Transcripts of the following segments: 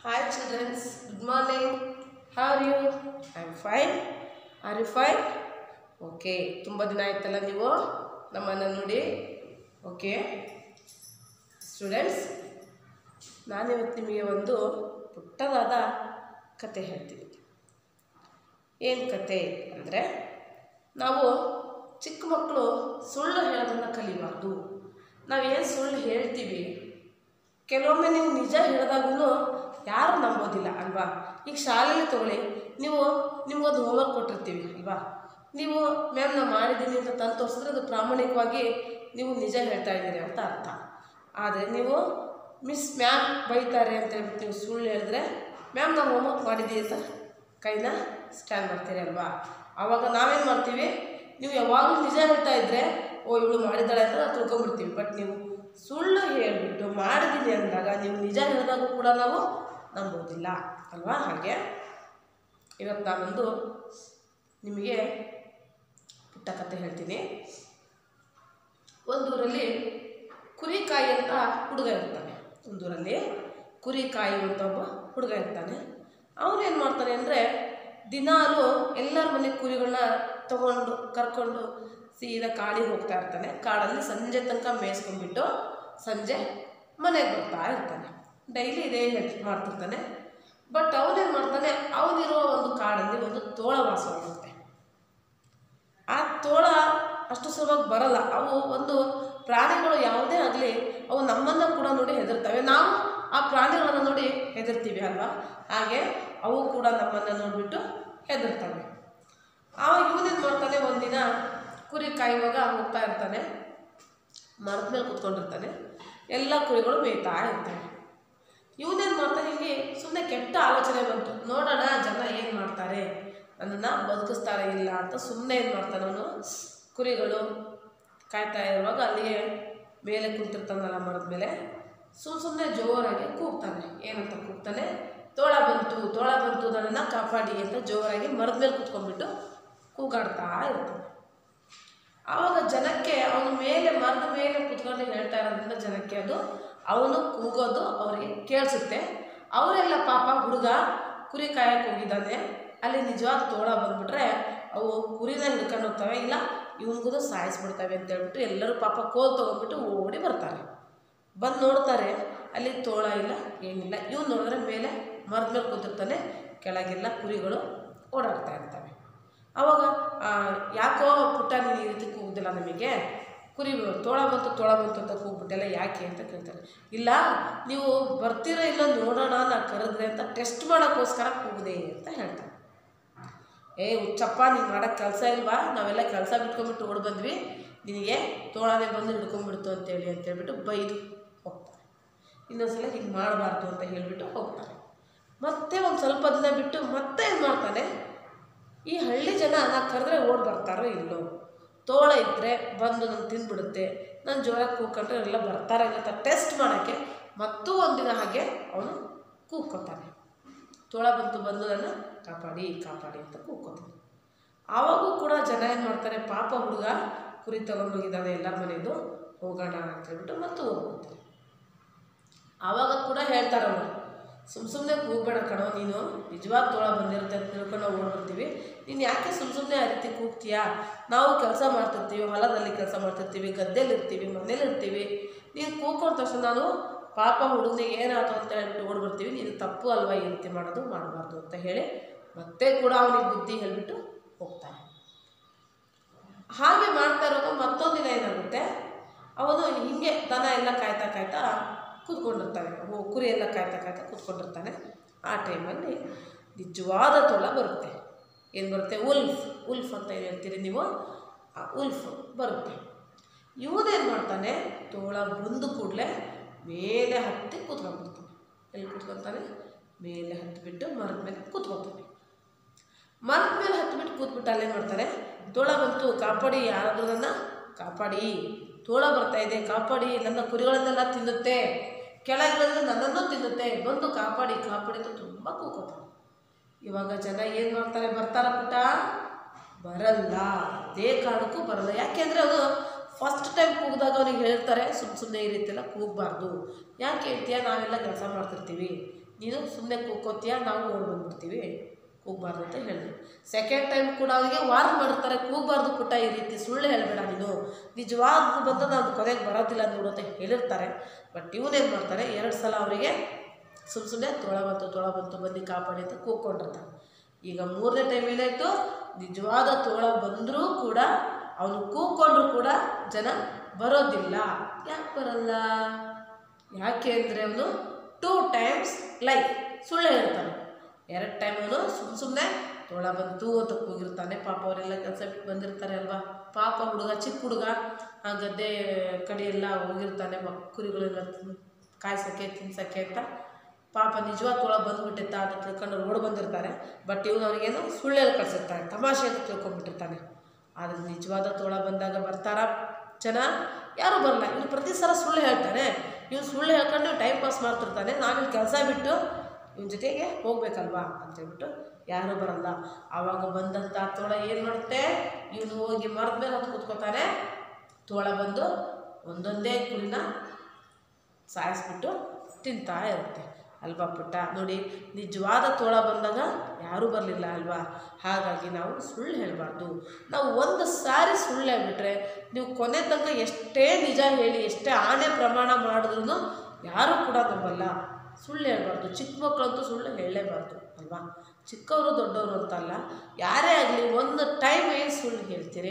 Hi children, good morning. How are you? I'm fine. Are you fine? Okay ತುಂಬ ದಿನ ಆಯ್ತಲ್ಲ ನೀವು ನಮ್ಮನ್ನು ನೋಡಿ ಓಕೆ ಸ್ಟೂಡೆಂಟ್ಸ್ ನಾನಿವತ್ತು ನಿಮಗೆ ಒಂದು ಪುಟ್ಟದಾದ ಕತೆ ಹೇಳ್ತೀನಿ ಏನು ಕತೆ ಅಂದರೆ ನಾವು ಚಿಕ್ಕ ಮಕ್ಕಳು ಸುಳ್ಳು ಹೇಳೋದನ್ನು ಕಲಿಬಾರ್ದು ನಾವೇನು ಸುಳ್ಳು ಹೇಳ್ತೀವಿ ಕೆಲವೊಮ್ಮೆ ನೀವು ನಿಜ ಹೇಳಿದಾಗೂ ಯಾರು ನಂಬೋದಿಲ್ಲ ಅಲ್ವಾ ಈಗ ಶಾಲೆಯಲ್ಲಿ ತಗೊಳ್ಳಿ ನೀವು ನಿಮ್ಗೊಂದು ಹೋಮ್ವರ್ಕ್ ಕೊಟ್ಟಿರ್ತೀವಿ ಅಲ್ವಾ ನೀವು ಮ್ಯಾಮ್ ನಾನು ಮಾಡಿದ್ದೀನಿ ಅಂತ ತಂದು ತೋರಿಸಿದ್ರೆ ಅದು ಪ್ರಾಮಾಣಿಕವಾಗಿ ನೀವು ನಿಜ ಹೇಳ್ತಾ ಇದ್ದೀರಿ ಅಂತ ಅರ್ಥ ಆದರೆ ನೀವು ಮಿಸ್ ಮ್ಯಾಮ್ ಬೈತಾರೆ ಅಂತ ಹೇಳ್ಬಿಟ್ಟು ನೀವು ಸುಳ್ಳು ಹೇಳಿದ್ರೆ ಮ್ಯಾಮ್ ನಾವು ಹೋಮ್ವರ್ಕ್ ಮಾಡಿದ್ದೀವಿ ಅಂತ ಕೈನ ಸ್ಕ್ಯಾನ್ ಮಾಡ್ತೀರಿ ಅಲ್ವಾ ಆವಾಗ ನಾವೇನು ಮಾಡ್ತೀವಿ ನೀವು ಯಾವಾಗಲೂ ನಿಜ ಹೇಳ್ತಾ ಇದ್ದರೆ ಓ ಇವಳು ಮಾಡಿದ್ದಾಳೆ ಅಂತ ನಾವು ತಿಳ್ಕೊಂಬಿಡ್ತೀವಿ ಬಟ್ ನೀವು ಸುಳ್ಳು ಹೇಳಿಬಿಟ್ಟು ಮಾಡಿದ್ದೀನಿ ಅಂದಾಗ ನೀವು ನಿಜ ಹೇಳಿದಾಗೂ ಕೂಡ ನಾವು ನಂಬೋದಿಲ್ಲ ಅಲ್ವಾ ಹಾಗೆ ಇವತ್ತು ನಾನೊಂದು ನಿಮಗೆ ಪುಟ್ಟ ಕತೆ ಹೇಳ್ತೀನಿ ಒಂದೂರಲ್ಲಿ ಕುರಿಕಾಯಿ ಅಂತ ಹುಡುಗ ಇರ್ತಾನೆ ಒಂದೂರಲ್ಲಿ ಕುರಿಕಾಯಿ ಅಂತ ಒಬ್ಬ ಹುಡುಗ ಇರ್ತಾನೆ ಅವನೇನು ಮಾಡ್ತಾನೆ ಅಂದರೆ ದಿನಾಲು ಎಲ್ಲರ ಮನೆ ಕುರಿಗಳನ್ನ ತಗೊಂಡು ಕರ್ಕೊಂಡು ಸೀದಾ ಕಾಡಿಗೆ ಹೋಗ್ತಾ ಇರ್ತಾನೆ ಕಾಡಲ್ಲಿ ಸಂಜೆ ತನಕ ಮೇಯಿಸ್ಕೊಂಡ್ಬಿಟ್ಟು ಸಂಜೆ ಮನೆಗೆ ಬರ್ತಾ ಇರ್ತಾನೆ ಡೈಲಿ ಇದೇ ಹೇಳ್- ಮಾಡ್ತಿರ್ತಾನೆ ಬಟ್ ಅವನೇನು ಮಾಡ್ತಾನೆ ಅವನಿರೋ ಒಂದು ಕಾಡಲ್ಲಿ ಒಂದು ತೋಳ ವಾಸವಾಗಿರುತ್ತೆ ಆ ತೋಳ ಅಷ್ಟು ಸುಲಭವಾಗಿ ಬರಲ್ಲ ಅವು ಒಂದು ಪ್ರಾಣಿಗಳು ಯಾವುದೇ ಆಗಲಿ ಅವು ನಮ್ಮನ್ನು ಕೂಡ ನೋಡಿ ಹೆದರ್ತವೆ ನಾವು ಆ ಪ್ರಾಣಿಗಳನ್ನು ನೋಡಿ ಹೆದರ್ತೀವಿ ಅಲ್ವಾ ಹಾಗೆ ಅವು ಕೂಡ ನಮ್ಮನ್ನು ನೋಡಿಬಿಟ್ಟು ಹೆದರ್ತವೆ ಆವಾಗ ಇವನೇನು ಮಾಡ್ತಾನೆ ಒಂದಿನ ಕುರಿ ಕಾಯುವಾಗ ಹೋಗ್ತಾ ಇರ್ತಾನೆ ಮರದ ಮೇಲೆ ಕೂತ್ಕೊಂಡಿರ್ತಾನೆ ಎಲ್ಲ ಕುರಿಗಳು ಮೇಯ್ತಾ ಇರ್ತವೆ ಇವನೇನು ಮಾಡ್ತಾನೆ ಇಲ್ಲಿ ಸುಮ್ಮನೆ ಕೆಟ್ಟ ಆಲೋಚನೆ ಬಂತು ನೋಡೋಣ ಜನ ಏನು ಮಾಡ್ತಾರೆ ನನ್ನನ್ನು ಬದುಕಿಸ್ತಾರೆ ಇಲ್ಲ ಅಂತ ಸುಮ್ಮನೆ ಏನು ಮಾಡ್ತಾನೆ ಅವನು ಕುರಿಗಳು ಕಾಯ್ತಾ ಇರುವಾಗ ಅಲ್ಲಿಗೆ ಮೇಲೆ ಕುಂತಿರ್ತಾನಲ್ಲ ಮರದ ಮೇಲೆ ಸುಮ್ಮ ಸುಮ್ಮನೆ ಜೋರಾಗಿ ಕೂಗ್ತಾನೆ ಏನಂತ ಕೂಗ್ತಾನೆ ತೋಳ ಬಂತು ತೋಳ ಬಂತು ನನ್ನನ್ನು ಕಾಪಾಡಿ ಅಂತ ಜೋರಾಗಿ ಮರದ ಮೇಲೆ ಕೂತ್ಕೊಂಡ್ಬಿಟ್ಟು ಕೂಗಾಡ್ತಾ ಇರ್ತಾನೆ ಆವಾಗ ಜನಕ್ಕೆ ಅವನ ಮೇಲೆ ಮರದ ಮೇಲೆ ಕುತ್ಕೊಂಡು ಹೇಳ್ತಾ ಇರೋದ್ರಿಂದ ಜನಕ್ಕೆ ಅದು ಅವನು ಕೂಗೋದು ಅವರಿಗೆ ಕೇಳಿಸುತ್ತೆ ಅವರೆಲ್ಲ ಪಾಪ ಹುಡುಗ ಕುರಿ ಕಾಯಕ್ಕೆ ಹೋಗಿದ್ದಾನೆ ಅಲ್ಲಿ ನಿಜವಾದ ತೋಳ ಬಂದ್ಬಿಟ್ರೆ ಅವು ಕುರಿನ ಹಿಡ್ಕೊಂಡು ಹೋಗ್ತವೆ ಇಲ್ಲ ಇವನಿಗೂ ಸಾಯಿಸ್ಬಿಡ್ತವೆ ಅಂತ ಹೇಳ್ಬಿಟ್ಟು ಎಲ್ಲರೂ ಪಾಪ ಕೋಲ್ ತೊಗೊಂಡ್ಬಿಟ್ಟು ಓಡಿ ಬರ್ತಾರೆ ಬಂದು ನೋಡ್ತಾರೆ ಅಲ್ಲಿ ತೋಳ ಇಲ್ಲ ಏನಿಲ್ಲ ಇವ್ನು ನೋಡಿದ್ರೆ ಮೇಲೆ ಮರದ ಮೇಲೆ ಕೂತಿರ್ತಾನೆ ಕೆಳಗೆಲ್ಲ ಕುರಿಗಳು ಓಡಾಡ್ತಾ ಇರ್ತವೆ ಆವಾಗ ಆ, ಯಾಕೋ ಪುಟ್ಟ ನೀನು ಈ ರೀತಿ ಕೂಗುದಿಲ್ಲ ನಮಗೆ ಕುರಿ ತೋಳ ಬಂತು ತೋಳ ಬಂತು ಅಂತ ಕೂಗ್ಬಿಟ್ಟೆಲ್ಲ ಯಾಕೆ ಅಂತ ಕೇಳ್ತಾರೆ ಇಲ್ಲ ನೀವು ಬರ್ತೀರಾ ಇಲ್ಲ ನೋಡೋಣ ನಾ ಕರೆದ್ರೆ ಅಂತ ಟೆಸ್ಟ್ ಮಾಡೋಕ್ಕೋಸ್ಕರ ಕೂಗಿದೆ ಅಂತ ಹೇಳ್ತಾರೆ ಏ ಹುಚ್ಚಪ್ಪ ನೀನು ಮಾಡೋಕ್ಕೆ ಕೆಲಸ ಇಲ್ವಾ ನಾವೆಲ್ಲ ಕೆಲಸ ಬಿಟ್ಕೊಂಡ್ಬಿಟ್ಟು ಓಡಿ ಬಂದ್ವಿ ನಿನಗೆ ತೋಳನೇ ಬಂದು ಹಿಡ್ಕೊಂಡ್ಬಿಡ್ತು ಅಂತೇಳಿ ಅಂತ ಹೇಳ್ಬಿಟ್ಟು ಬೈದು ಹೋಗ್ತಾರೆ ಇನ್ನೊಂದ್ಸಲ ಹಿಂಗೆ ಮಾಡಬಾರ್ದು ಅಂತ ಹೇಳಿಬಿಟ್ಟು ಹೋಗ್ತಾರೆ ಮತ್ತೆ ಒಂದು ಸ್ವಲ್ಪ ದಿನ ಬಿಟ್ಟು ಮತ್ತೆ ಏನು ಮಾಡ್ತಾನೆ ಈ ಹಳ್ಳಿ ಜನ ನಾ ಕರೆದ್ರೆ ಓಡಿ ಬರ್ತಾರೋ ಇಲ್ಲೋ ತೋಳ ಇದ್ದರೆ ಬಂದು ನಾನು ತಿಂದ್ಬಿಡುತ್ತೆ ನಾನು ಜೋರಾಗಿ ಕೂಕೊಂಡ್ರೆ ಎಲ್ಲ ಬರ್ತಾರ ಇಲ್ಲ ಅಂತ ಟೆಸ್ಟ್ ಮಾಡೋಕ್ಕೆ ಮತ್ತೂ ಒಂದಿನ ಹಾಗೆ ಅವನು ಕೂಗ್ಕೊತಾನೆ ತೋಳ ಬಂತು ಬಂದು ನನ್ನ ಕಾಪಾಡಿ ಕಾಪಾಡಿ ಅಂತ ಕೂಗ್ಕೊತಾನೆ ಆವಾಗೂ ಕೂಡ ಜನ ಏನು ಮಾಡ್ತಾರೆ ಪಾಪ ಹುಡುಗ ಕುರಿ ತಗೊಂಡೋಗಿದ್ದಾನೆ ಎಲ್ಲರ ಮನೆಯದು ಹೋಗೋಣ ಅಂತ ಹೇಳ್ಬಿಟ್ಟು ಮತ್ತು ಹೋಗ್ಬಿಡ್ತಾರೆ ಆವಾಗ ಕೂಡ ಹೇಳ್ತಾರೆ ಅವರು ಸುಮ್ಮ ಸುಮ್ಮನೆ ಕೂಗಬೇಡ ಕಣೋ ನೀನು ನಿಜವಾದ ತೋಳ ಬಂದಿರುತ್ತೆ ಅಂತ ತಿಳ್ಕೊಂಡು ನಾವು ಓಡ್ಬರ್ತೀವಿ ನೀನು ಯಾಕೆ ಸುಮ್ಮ ಸುಮ್ಮನೆ ಆ ರೀತಿ ಕೂಗ್ತೀಯಾ ನಾವು ಕೆಲಸ ಮಾಡ್ತಿರ್ತೀವಿ ಹೊಲದಲ್ಲಿ ಕೆಲಸ ಮಾಡ್ತಿರ್ತೀವಿ ಗದ್ದೆಲಿ ಇರ್ತೀವಿ ಮನೇಲಿ ಇರ್ತೀವಿ ನೀನು ಕೂಗ್ಕೊಂಡ ತಕ್ಷಣ ನಾನು ಪಾಪ ಹುಡುಗನಿಗೆ ಏನಾಯ್ತು ಅಂತ ಹೇಳ್ಬಿಟ್ಟು ಓಡ್ಬರ್ತೀವಿ ನೀನು ತಪ್ಪು ಅಲ್ವಾ ಈ ರೀತಿ ಮಾಡೋದು ಮಾಡಬಾರ್ದು ಅಂತ ಹೇಳಿ ಮತ್ತೆ ಕೂಡ ಅವನಿಗೆ ಬುದ್ಧಿ ಹೇಳಿಬಿಟ್ಟು ಹೋಗ್ತಾನೆ ಹಾಗೆ ಮಾಡ್ತಾ ಇರುವಾಗ ಮತ್ತೊಂದು ದಿನ ಏನಾಗುತ್ತೆ ಅವನು ಹಿಂಗೆ ದನ ಎಲ್ಲ ಕಾಯ್ತಾ ಕಾಯ್ತಾ ಕೂತ್ಕೊಂಡಿರ್ತಾನೆ ಓ ಕುರಿ ಎಲ್ಲ ಕಾಯ್ತಾ ಕಾಯ್ತಾ ಕೂತ್ಕೊಂಡಿರ್ತಾನೆ ಆ ಟೈಮಲ್ಲಿ ನಿಜವಾದ ತೋಳ ಬರುತ್ತೆ ಏನು ಬರುತ್ತೆ ಉಲ್ಫ್ ಉಲ್ಫ್ ಅಂತ ಏನು ಹೇಳ್ತೀರಿ ನೀವು ಆ ಉಲ್ಫ್ ಬರುತ್ತೆ ಇವನೇನು ಮಾಡ್ತಾನೆ ತೋಳ ಬಂದು ಕೂಡಲೇ ಮೇಲೆ ಹತ್ತಿ ಕೂತ್ಕೊಂಡ್ಬಿಡ್ತಾನೆ ಎಲ್ಲಿ ಕೂತ್ಕೊತಾನೆ ಮೇಲೆ ಹತ್ತಿಬಿಟ್ಟು ಮರದ ಮೇಲೆ ಕೂತ್ಕೊತಾನೆ ಮರದ ಮೇಲೆ ಹತ್ಬಿಟ್ಟು ಕೂತ್ಬಿಟ್ಟು ಅಲ್ಲೇನು ಮಾಡ್ತಾರೆ ತೋಳ ಬಂತು ಕಾಪಾಡಿ ಯಾರಾದರೂ ನನ್ನ ಕಾಪಾಡಿ ತೋಳ ಬರ್ತಾ ಇದೆ ಕಾಪಾಡಿ ನನ್ನ ಕುರಿಗಳನ್ನೆಲ್ಲ ತಿನ್ನುತ್ತೆ ಕೆಳಗಿಳಿದ್ರೆ ನನ್ನನ್ನು ತಿನ್ನುತ್ತೆ ಬಂದು ಕಾಪಾಡಿ ಕಾಪಾಡಿ ಅಂತ ತುಂಬ ಕೂಕೋತಾರೆ ಇವಾಗ ಜನ ಏನು ಮಾಡ್ತಾರೆ ಬರ್ತಾರ ಪುಟ್ಟ ಬರಲ್ಲ ಅದೇ ಕಾರಣಕ್ಕೂ ಬರಲ್ಲ ಯಾಕೆಂದರೆ ಅದು ಫಸ್ಟ್ ಟೈಮ್ ಕೂಗಿದಾಗ ಅವ್ನಿಗೆ ಹೇಳ್ತಾರೆ ಸುಮ್ಮ ಸುಮ್ಮನೆ ಈ ರೀತಿ ಎಲ್ಲ ಕೂಗಬಾರ್ದು ಯಾಕೆ ಹೇಳ್ತೀಯ ನಾವೆಲ್ಲ ಕೆಲಸ ಮಾಡ್ತಿರ್ತೀವಿ ನೀನು ಸುಮ್ಮನೆ ಕೂಕೋತೀಯ ನಾವು ಓಡ್ ಬಂದ್ಬಿಡ್ತೀವಿ ಕೂಗಬಾರ್ದು ಅಂತ ಹೇಳಿದ್ರು ಸೆಕೆಂಡ್ ಟೈಮ್ ಕೂಡ ಅವನಿಗೆ ವಾರ್ನ್ ಮಾಡಿರ್ತಾರೆ ಕೂಗಬಾರ್ದು ಪುಟ್ಟ ಈ ರೀತಿ ಸುಳ್ಳು ಹೇಳಬೇಡ ನೀನು ನಿಜವಾದ ಬಂದ ನಾನು ಕೊನೆಗೆ ಬರೋದಿಲ್ಲ ನೋಡು ಅಂತ ಹೇಳಿರ್ತಾರೆ ಬಟ್ ಇವನೇನು ಮಾಡ್ತಾರೆ ಎರಡು ಸಲ ಅವರಿಗೆ ಸುಮ್ಮ ಸುಮ್ಮನೆ ತೊಳ ಬಂತು ತೊಳ ಬಂತು ಬನ್ನಿ ಕಾಪಾಡಿ ಅಂತ ಕೂಗ್ಕೊಂಡಿರ್ತಾನೆ ಈಗ ಮೂರನೇ ಟೈಮ್ ಏನಾಯಿತು ನಿಜವಾದ ತೋಳ ಬಂದರೂ ಕೂಡ ಅವನು ಕೂಗ್ಕೊಂಡ್ರು ಕೂಡ ಜನ ಬರೋದಿಲ್ಲ ಯಾಕೆ ಬರಲ್ಲ ಯಾಕೆ ಅಂದರೆ ಅವನು ಟೂ ಟೈಮ್ಸ್ ಲೈ ಸುಳ್ಳು ಹೇಳ್ತಾನೆ ಎರಡು ಟೈಮ್ ಅವನು ಸುಮ್ಮ ಸುಮ್ಮನೆ ತೋಳ ಬಂತು ಅಂತ ಕೂಗಿರ್ತಾನೆ ಪಾಪ ಅವರೆಲ್ಲ ಕೆಲಸ ಬಿಟ್ಟು ಬಂದಿರ್ತಾರೆ ಅಲ್ವಾ ಪಾಪ ಹುಡುಗ ಚಿಕ್ಕ ಹುಡುಗ ಆ ಗದ್ದೆ ಕಡೆ ಎಲ್ಲ ಹೋಗಿರ್ತಾನೆ ಮಕ್ ಕುರಿಗಳೆಲ್ಲ ತಿನ್- ಕಾಯ್ಸಕ್ಕೆ ತಿನ್ಸಕ್ಕೆ ಅಂತ ಪಾಪ ನಿಜವಾದ ತೋಳ ಬಂದ್ಬಿಟ್ಟಿತ್ತ ಅಂತ ತಿಳ್ಕೊಂಡು ಓಡ್ ಬಂದಿರ್ತಾರೆ ಬಟ್ ಇವನು ಅವನಿಗೇನು ಸುಳ್ಳು ಹೇಳಿ ಕಳ್ಸಿರ್ತಾನೆ ತಮಾಷೆ ಅಂತ ತಿಳ್ಕೊಂಡ್ಬಿಟ್ಟಿರ್ತಾನೆ ಆದರೆ ನಿಜವಾದ ತೋಳ ಬಂದಾಗ ಬರ್ತಾರ ಜನ ಯಾರೂ ಬರಲ್ಲ ಇವನು ಪ್ರತಿ ಸಲ ಸುಳ್ಳು ಹೇಳ್ತಾನೆ ಇವನು ಸುಳ್ಳು ಹೇಳ್ಕೊಂಡು ಟೈಮ್ ಪಾಸ್ ಮಾಡ್ತಿರ್ತಾನೆ ನಾವಿಲ್ಲಿ ಕೆಲಸ ಬಿಟ್ಟು ಇವನ ಜೊತೆಗೆ ಹೋಗ್ಬೇಕಲ್ವಾ ಅಂತ ಹೇಳ್ಬಿಟ್ಟು ಯಾರೂ ಬರಲ್ಲ ಆವಾಗ ಬಂದಂಥ ತೋಳ ಏನು ಮಾಡುತ್ತೆ ಇವನು ಹೋಗಿ ಮರದ ಮೇಲೆ ಹೊತ್ತು ಕೂತ್ಕೋತಾನೆ ತೋಳ ಬಂದು ಒಂದೊಂದೇ ಕುರಿನ ಸಾಯಿಸ್ಬಿಟ್ಟು ತಿಂತಾ ಇರುತ್ತೆ ಅಲ್ವಾ ಪುಟ್ಟ ನೋಡಿ ನಿಜವಾದ ತೋಳ ಬಂದಾಗ ಯಾರೂ ಬರಲಿಲ್ಲ ಅಲ್ವಾ ಹಾಗಾಗಿ ನಾವು ಸುಳ್ಳು ಹೇಳಬಾರ್ದು ನಾವು ಒಂದು ಸಾರಿ ಸುಳ್ಳು ಹೇಳ್ಬಿಟ್ರೆ ನೀವು ಕೊನೆ ತನಕ ಎಷ್ಟೇ ನಿಜ ಹೇಳಿ ಎಷ್ಟೇ ಆಣೆ ಪ್ರಮಾಣ ಮಾಡಿದ್ರೂ ಯಾರೂ ಕೂಡ ನಂಬಲ್ಲ ಸುಳ್ಳು ಹೇಳ್ಬಾರ್ದು ಚಿಕ್ಕ ಮಕ್ಕಳಂತೂ ಸುಳ್ಳು ಹೇಳಲೇಬಾರ್ದು ಅಲ್ವಾ ಚಿಕ್ಕವರು ದೊಡ್ಡವರು ಅಂತಲ್ಲ ಯಾರೇ ಆಗಲಿ ಒಂದು ಟೈಮ್ ಏನು ಸುಳ್ಳು ಹೇಳ್ತೀರಿ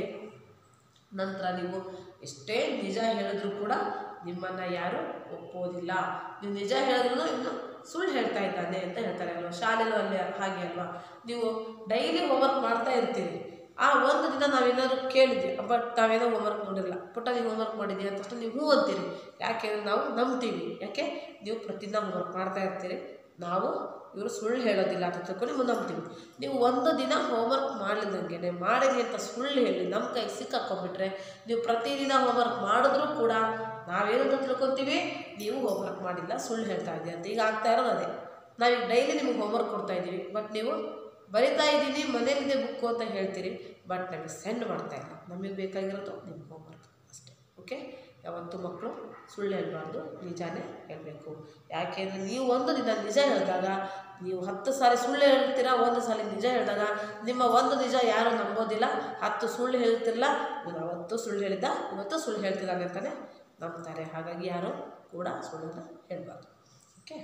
ನಂತರ ನೀವು ಎಷ್ಟೇ ನಿಜ ಹೇಳಿದ್ರು ಕೂಡ ನಿಮ್ಮನ್ನು ಯಾರು ಒಪ್ಪೋದಿಲ್ಲ ನೀವು ನಿಜ ಹೇಳಿದ್ರು ಇನ್ನು ಸುಳ್ಳು ಹೇಳ್ತಾ ಇದ್ದಾನೆ ಅಂತ ಹೇಳ್ತಾರೆ ಅಲ್ವಾ ಶಾಲೆಲೂ ಅಲ್ಲಿ ಹಾಗೆ ಅಲ್ವಾ ನೀವು ಡೈಲಿ ಹೋಮ್ವರ್ಕ್ ಮಾಡ್ತಾ ಇರ್ತೀರಿ ಆ ಒಂದು ದಿನ ನಾವೇನಾದ್ರು ಕೇಳಿದ್ವಿ ಬಟ್ ನಾವೇನೋ ಹೋಮ್ವರ್ಕ್ ಮಾಡಿರಲ್ಲ ಪುಟ್ಟ ನೀವು ಹೋಮ್ವರ್ಕ್ ಮಾಡಿದ್ದೀರಿ ಅಂತ ತಕ್ಷಣ ನೀವು ಹ್ಞೂ ಅಂತೀರಿ ಯಾಕೆಂದ್ರೆ ನಾವು ನಂಬ್ತೀವಿ ಯಾಕೆ ನೀವು ಪ್ರತಿದಿನ ಹೋಮ್ವರ್ಕ್ ಮಾಡ್ತಾ ಇರ್ತೀರಿ ನಾವು ಇವರು ಸುಳ್ಳು ಹೇಳೋದಿಲ್ಲ ಅಂತ ತಿಳ್ಕೊಂಡು ನೀವು ನಂಬ್ತೀವಿ ನೀವು ಒಂದು ದಿನ ಹೋಮ್ವರ್ಕ್ ಮಾಡಲಿದ್ದಂಗೆ ಮಾಡಿರಿ ಅಂತ ಸುಳ್ಳು ಹೇಳಿ ನಮ್ಮ ಕೈಗೆ ಸಿಕ್ಕಾಕೊಂಡ್ಬಿಟ್ರೆ ನೀವು ಪ್ರತಿದಿನ ಹೋಮ್ವರ್ಕ್ ಮಾಡಿದ್ರೂ ಕೂಡ ನಾವೇನಂತ ತಿಳ್ಕೊತೀವಿ ನೀವು ಹೋಮ್ವರ್ಕ್ ಮಾಡಿಲ್ಲ ಸುಳ್ಳು ಹೇಳ್ತಾ ಇದ್ದೀರಿ ಅಂತ ಈಗ ಆಗ್ತಾ ಇರೋದು ಅದೇ ನಾವೀಗ ಡೈಲಿ ನಿಮಗೆ ಹೋಮ್ವರ್ಕ್ ಕೊಡ್ತಾ ಇದ್ದೀವಿ ಬಟ್ ನೀವು ಬರಿತಾ ಇದ್ದೀನಿ ಮನೇಲಿದೆ ಬುಕ್ಕು ಅಂತ ಹೇಳ್ತೀರಿ ಬಟ್ ನಮಗೆ ಸೆಂಡ್ ಮಾಡ್ತಾ ಇಲ್ಲ ನಮಗೆ ಬೇಕಾಗಿರೋದು ನಿಮ್ಮ ಹೋಮ್ವರ್ಕ್ ಅಷ್ಟೇ ಓಕೆ ಯಾವತ್ತೂ ಮಕ್ಕಳು ಸುಳ್ಳು ಹೇಳಬಾರ್ದು ನಿಜಾನೇ ಹೇಳಬೇಕು ಯಾಕೆಂದರೆ ನೀವು ಒಂದು ದಿನ ನಿಜ ಹೇಳಿದಾಗ ನೀವು ಹತ್ತು ಸಾರಿ ಸುಳ್ಳು ಹೇಳ್ತೀರಾ ಒಂದು ಸಲ ನಿಜ ಹೇಳಿದಾಗ ನಿಮ್ಮ ಒಂದು ನಿಜ ಯಾರು ನಂಬೋದಿಲ್ಲ ಹತ್ತು ಸುಳ್ಳು ಹೇಳ್ತಿರಲ್ಲ ಇವನು ಅವತ್ತು ಸುಳ್ಳು ಹೇಳಿದ್ದ ಇವತ್ತು ಸುಳ್ಳು ಹೇಳ್ತಿದ್ದಾನೆ ಅಂತಲೇ ನಂಬ್ತಾರೆ ಹಾಗಾಗಿ ಯಾರು ಕೂಡ ಸುಳ್ಳನ್ನು ಹೇಳಬಾರ್ದು ಓಕೆ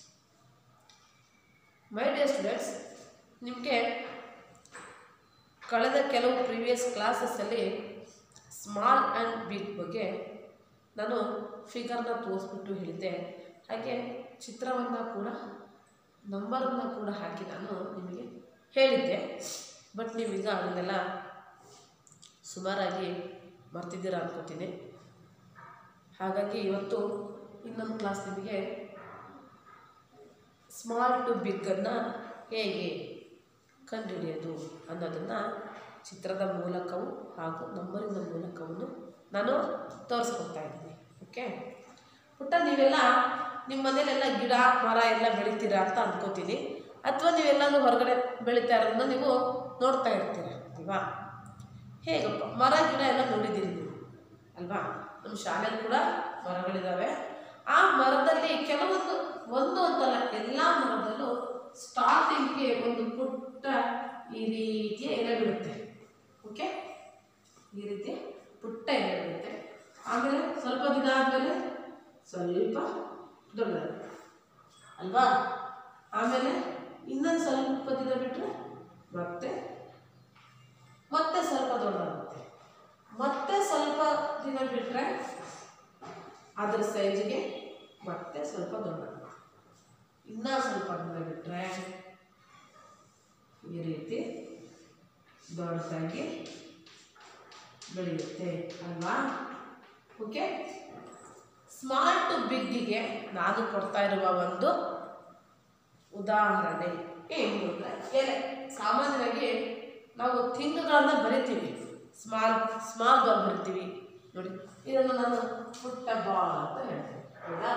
ಮೈ ಡಿಯರ್ ಸ್ಟೂಡೆಂಟ್ಸ್ ನಿಮಗೆ ಕಳೆದ ಕೆಲವು ಪ್ರೀವಿಯಸ್ ಕ್ಲಾಸಸ್ಸಲ್ಲಿ ಸ್ಮಾಲ್ ಆ್ಯಂಡ್ ಬಿಗ್ ಬಗ್ಗೆ ನಾನು ಫಿಗರ್ನ ತೋರಿಸ್ಬಿಟ್ಟು ಹೇಳಿದ್ದೆ ಹಾಗೆ ಚಿತ್ರವನ್ನು ಕೂಡ ನಂಬರನ್ನು ಕೂಡ ಹಾಕಿ ನಾನು ನಿಮಗೆ ಹೇಳಿದ್ದೆ ಬಟ್ ನೀವೀಗ ಅದನ್ನೆಲ್ಲ ಸುಮಾರಾಗಿ ಮರ್ತಿದ್ದೀರಾ ಅನ್ಕೋತೀನಿ ಹಾಗಾಗಿ ಇವತ್ತು ಇನ್ನೊಂದು ಕ್ಲಾಸ್ ನಿಮಗೆ ಸ್ಮಾಲ್ ಟು ಬಿಗ್ಗನ್ನು ಹೇಗೆ ಕಂಡುಹಿಡಿಯೋದು ಅನ್ನೋದನ್ನು ಚಿತ್ರದ ಮೂಲಕವೂ ಹಾಗೂ ನಂಬರಿನ ಮೂಲಕವೂ ನಾನು ತೋರಿಸ್ಕೊಡ್ತಾ ಇದ್ದೀನಿ ಓಕೆ ಪುಟ್ಟ ನೀವೆಲ್ಲ ನಿಮ್ಮ ಮನೇಲೆಲ್ಲ ಗಿಡ ಮರ ಎಲ್ಲ ಬೆಳಿತೀರಾ ಅಂತ ಅನ್ಕೋತೀನಿ ಅಥವಾ ನೀವೆಲ್ಲಾದ್ರೂ ಹೊರಗಡೆ ಬೆಳೀತಾ ಇರೋದನ್ನ ನೀವು ನೋಡ್ತಾ ಇರ್ತೀರ ಅಲ್ವಾ ಹೇಗಪ್ಪ ಮರ ಗಿಡ ಎಲ್ಲ ನೋಡಿದ್ದೀರಿ ನೀವು ಅಲ್ವಾ ನಮ್ಮ ಶಾಲೆಯಲ್ಲಿ ಕೂಡ ಮರಗಳಿದ್ದಾವೆ ಆ ಮರದಲ್ಲಿ ಕೆಲವೊಂದು ಒಂದು ಅಂತಲ್ಲ ಎಲ್ಲ ಮರದಲ್ಲೂ ಸ್ಟಾರ್ಟಿಂಗ್ಗೆ ಒಂದು ಪುಟ್ಟ ಈ ರೀತಿಯ ಎಲೆ ಬಿಡುತ್ತೆ ಓಕೆ ಈ ರೀತಿ ಪುಟ್ಟ ಎಲೆ ಬಿಡುತ್ತೆ ಆಮೇಲೆ ಸ್ವಲ್ಪ ದಿನ ಆದಮೇಲೆ ಸ್ವಲ್ಪ ದೊಡ್ಡದಾಗುತ್ತೆ ಅಲ್ವಾ ಆಮೇಲೆ ಇನ್ನೊಂದು ಸ್ವಲ್ಪ ದಿನ ಬಿಟ್ಟರೆ ಮತ್ತೆ ಮತ್ತೆ ಸ್ವಲ್ಪ ದೊಡ್ಡದಾಗುತ್ತೆ ಮತ್ತೆ ಸ್ವಲ್ಪ ದಿನ ಬಿಟ್ಟರೆ ಅದ್ರ ಸೈಜಿಗೆ ಮತ್ತೆ ಸ್ವಲ್ಪ ದೊಡ್ಡದಾಗುತ್ತೆ ಇನ್ನೂ ಸ್ವಲ್ಪ ದಿನ ಬಿಟ್ಟರೆ ಈ ರೀತಿ ದೊಡ್ಡದಾಗಿ ಬೆಳೆಯುತ್ತೆ ಅಲ್ವಾ ಓಕೆ ಸ್ಮಾಲ್ ಟು ಬಿಗ್ಗಿಗೆ ನಾನು ಕೊಡ್ತಾ ಇರುವ ಒಂದು ಉದಾಹರಣೆ ಏನು ಅಂದರೆ ಎಲೆ ಸಾಮಾನ್ಯವಾಗಿ ನಾವು ತಿಂಗಗಳನ್ನ ಬರಿತೀವಿ ಸ್ಮಾಲ್ ಸ್ಮಾಲ್ ಬಾಲ್ ಬರಿತೀವಿ ನೋಡಿ ಇದನ್ನು ನಾನು ಪುಟ್ಟ ಬಾಲ್ ಅಂತ ಹೇಳ್ತೀನಿ ಹೌದಾ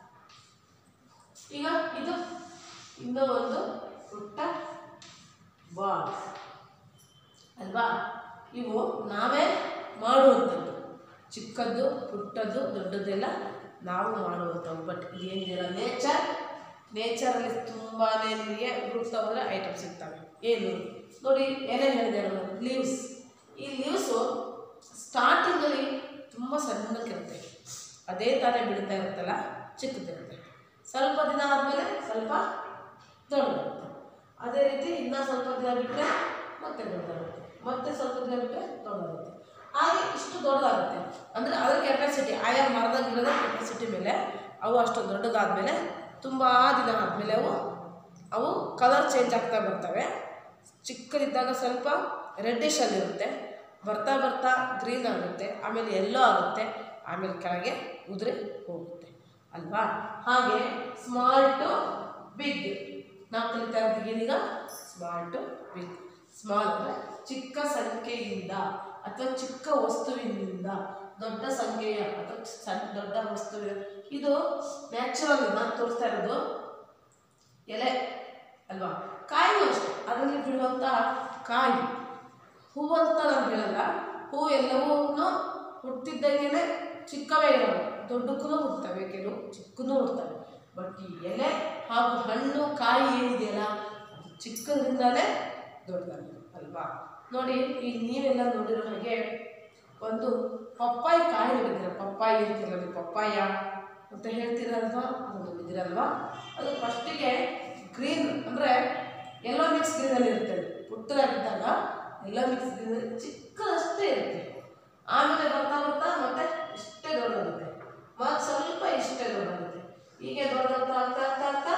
ಈಗ ಇದು ಇನ್ನೂ ಒಂದು ಪುಟ್ಟ ಬಾಲ್ ಅಲ್ವಾ ಇವು ನಾವೇ ಮಾಡುವಂಥದ್ದು ಚಿಕ್ಕದ್ದು ಪುಟ್ಟದ್ದು ದೊಡ್ಡದೆಲ್ಲ ನಾವು ಮಾಡುವಂಥವು ಬಟ್ ಇದೇನಿದೆಯಲ್ಲ ನೇಚರ್ ನೇಚರಲ್ಲಿ ತುಂಬಾ ನಿಮಗೆ ಗ್ರೂಪ್ ತಗೊಂಡ್ರೆ ಐಟಮ್ ಸಿಗ್ತವೆ ಏನು ನೋಡಿ ಎಲೆ ಹೇಳಿದೆ ನಾನು ಲೀವ್ಸ್ ಈ ಲೀವ್ಸು ಸ್ಟಾರ್ಟಿಂಗಲ್ಲಿ ತುಂಬ ಸಣ್ಣಕ್ಕಿರುತ್ತೆ ಅದೇ ತಾನೇ ಬಿಡ್ತಾ ಇರುತ್ತಲ್ಲ ಚಿಕ್ಕದಿರುತ್ತೆ ಸ್ವಲ್ಪ ದಿನ ಆದಮೇಲೆ ಸ್ವಲ್ಪ ದೊಡ್ಡದಾಗುತ್ತೆ ಅದೇ ರೀತಿ ಇನ್ನೂ ಸ್ವಲ್ಪ ದಿನ ಬಿಟ್ಟರೆ ಮತ್ತೆ ದೊಡ್ಡದಾಗುತ್ತೆ ಮತ್ತೆ ಸ್ವಲ್ಪ ದಿನ ಬಿಟ್ಟರೆ ದೊಡ್ಡದಾಗುತ್ತೆ ಹಾಗೆ ಇಷ್ಟು ದೊಡ್ಡದಾಗುತ್ತೆ ಅಂದರೆ ಅದರ ಕೆಪಾಸಿಟಿ ಆಯಾ ಮರದ ಗಿಡದ ಕೆಪಾಸಿಟಿ ಮೇಲೆ ಅವು ಅಷ್ಟು ದೊಡ್ಡದಾದಮೇಲೆ ತುಂಬ ದಿನ ಆದಮೇಲೆ ಅವು ಅವು ಕಲರ್ ಚೇಂಜ್ ಆಗ್ತಾ ಬರ್ತವೆ ಚಿಕ್ಕದಿದ್ದಾಗ ಸ್ವಲ್ಪ ರೆಡ್ಡಿಶ್ ಆಗಿರುತ್ತೆ ಬರ್ತಾ ಬರ್ತಾ ಗ್ರೀನ್ ಆಗುತ್ತೆ ಆಮೇಲೆ ಎಲ್ಲೋ ಆಗುತ್ತೆ ಆಮೇಲೆ ಕೆಳಗೆ ಉದುರಿ ಹೋಗುತ್ತೆ ಅಲ್ವಾ ಹಾಗೆ ಸ್ಮಾಲ್ ಟು ಬಿಗ್ ನಾವು ಕಲಿತಾ ಇದ್ದೀವಿ ಏನೀಗ ಸ್ಮಾಲ್ ಟು ಬಿಗ್ ಸ್ಮಾಲ್ ಅಂದರೆ ಚಿಕ್ಕ ಸಂಖ್ಯೆಯಿಂದ ಅಥವಾ ಚಿಕ್ಕ ವಸ್ತುವಿನಿಂದ ದೊಡ್ಡ ಸಂಖ್ಯೆಯ ಅಥವಾ ಸಣ್ಣ ದೊಡ್ಡ ವಸ್ತುವಿನ ಇದು ನ್ಯಾಚುರಲ್ ನಾನು ತೋರಿಸ್ತಾ ಇರೋದು ಎಲೆ ಅಲ್ವಾ ಕಾಯಿನೂ ಅಷ್ಟೆ ಅದರಲ್ಲಿ ಬಿಡುವಂತಹ ಕಾಯಿ ಹೂವಂತ ನಾನು ಹೇಳಲ್ಲ ಹೂ ಎಲ್ಲವೂ ಹುಟ್ಟಿದ್ದಂಗೆ ಚಿಕ್ಕವೇ ಇರೋದು ದೊಡ್ಡಕ್ಕೂ ಹುಡ್ತವೆ ಕೆಲವು ಚಿಕ್ಕನೂ ಹುಡ್ತವೆ ಬಟ್ ಈ ಎಲೆ ಹಾಗೂ ಹಣ್ಣು ಕಾಯಿ ಏನಿದೆಯಲ್ಲ ಅದು ಚಿಕ್ಕದ್ರಿಂದಲೇ ದೊಡ್ಡದಾಗಿದೆ ಅಲ್ವಾ ನೋಡಿ ಈಗ ನೀವೆಲ್ಲ ನೋಡಿರೋ ಹಾಗೆ ಒಂದು ಪಪ್ಪಾಯಿ ಕಾಯಿ ನೋಡಿದ್ದೀರ ಪಪ್ಪಾಯಿ ಅಂತೀರಲ್ಲ ನೀವು ಪಪ್ಪಾಯ ಅಂತ ಹೇಳ್ತೀರಲ್ವಾ ಅದು ನೋಡಿದ್ದೀರಲ್ವಾ ಅದು ಫಸ್ಟಿಗೆ ಗ್ರೀನ್ ಅಂದರೆ ಎಲ್ಲೋ ಮಿಕ್ಸ್ ಗ್ರೀನಲ್ಲಿ ಇರುತ್ತೆ ಪುಟ್ಟದಾಗಿದ್ದಾಗ ಎಲ್ಲೋ ಮಿಕ್ಸ್ ಗ್ರೀನ್ ಚಿಕ್ಕದಷ್ಟೇ ಇರುತ್ತೆ ಆಮೇಲೆ ಬರ್ತಾ ಬರ್ತಾ ಮತ್ತೆ ಇಷ್ಟೇ ದೊಡ್ಡದಾಗುತ್ತೆ ಮತ್ತೆ ಸ್ವಲ್ಪ ಇಷ್ಟೇ ದೊಡ್ಡದಾಗುತ್ತೆ ಹೀಗೆ ದೊಡ್ಡದಾಗ್ತಾ ಆಗ್ತಾ ಆಗ್ತಾ ಆಗ್ತಾ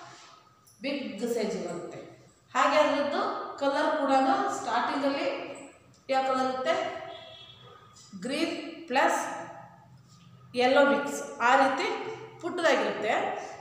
ಬಿಗ್ ಸೈಜ್ ಬರುತ್ತೆ ಹಾಗೆ ಅದರದ್ದು ಕಲರ್ ಕೂಡ ಸ್ಟಾರ್ಟಿಂಗಲ್ಲಿ ಯಾವ ಕಲರ್ ಇರುತ್ತೆ ಗ್ರೀನ್ ಪ್ಲಸ್ ಯೆಲ್ಲೋ ಮಿಕ್ಸ್ ಆ ರೀತಿ ಪುಟ್ಟದಾಗಿರುತ್ತೆ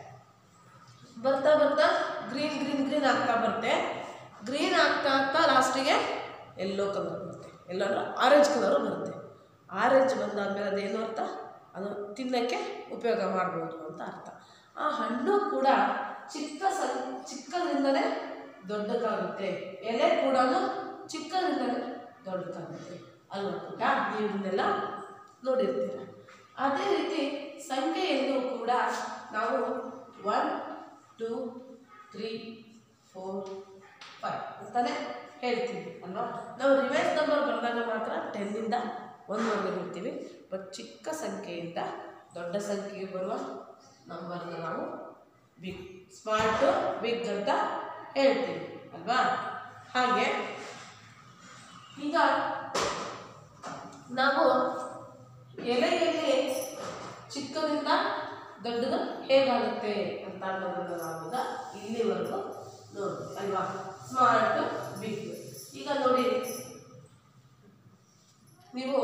ಬರ್ತಾ ಬರ್ತಾ ಗ್ರೀನ್ ಗ್ರೀನ್ ಗ್ರೀನ್ ಆಗ್ತಾ ಬರುತ್ತೆ ಗ್ರೀನ್ ಆಗ್ತಾ ಆಗ್ತಾ ಲಾಸ್ಟಿಗೆ ಎಲ್ಲೋ ಕಲರ್ ಬರುತ್ತೆ ಎಲ್ಲೋ ಅಂದರೆ ಆರೆಂಜ್ ಕಲರು ಬರುತ್ತೆ ಆರೆಂಜ್ ಬಂದಾದ್ಮೇಲೆ ಅದೇನು ಅರ್ಥ ಅದು ತಿನ್ನೋಕ್ಕೆ ಉಪಯೋಗ ಮಾಡ್ಬೋದು ಅಂತ ಅರ್ಥ ಆ ಹಣ್ಣು ಕೂಡ ಚಿಕ್ಕ ಸಂ ಚಿಕ್ಕದ್ರಿಂದಲೇ ದೊಡ್ಡದಾಗುತ್ತೆ ಎಲೆ ಕೂಡ ಚಿಕ್ಕದ್ರಿಂದಲೇ ದೊಡ್ಡದಾಗುತ್ತೆ ಅಲ್ವಾ ಪುಟ್ಟ ನೀವು ಇದನ್ನೆಲ್ಲ ನೋಡಿರ್ತೀರ ಅದೇ ರೀತಿ ಸಂಖ್ಯೆಯಲ್ಲೂ ಕೂಡ ನಾವು one two three four five ಅಂತಾನೆ ಹೇಳ್ತೀವಿ ಅಲ್ವಾ ನಾವು ರಿವೈಸ್ ನಂಬರ್ ಬರೆದಾಗ ಮಾತ್ರ ಟೆನ್ನಿಂದ ಒಂದವರೆಗೆ ಬಿಡ್ತೀವಿ ಬಟ್ ಚಿಕ್ಕ ಸಂಖ್ಯೆಯಿಂದ ದೊಡ್ಡ ಸಂಖ್ಯೆಗೆ ಬರುವ ನಂಬರ್ನ ನಾವು ಬಿಗ್ ಸ್ಮಾರ್ಟು ಬಿಗ್ ಅಂತ ಹೇಳ್ತೀವಿ ಅಲ್ವಾ ಹಾಗೆ ಈಗ ನಾವು ಎಲೆಯಲ್ಲಿ ಚಿಕ್ಕದಿಂದ ದೊಡ್ಡದು ಹೇಗಾಗುತ್ತೆ ಅಂತ ಅನ್ನೋದನ್ನು ನಾವೀಗ ಇಲ್ಲಿವರೆಗೂ ನೋಡಿ ಅಲ್ವಾ ಸ್ಮಾರ್ಟ್ ಬಿಗ್ ಈಗ ನೋಡಿ ನೀವು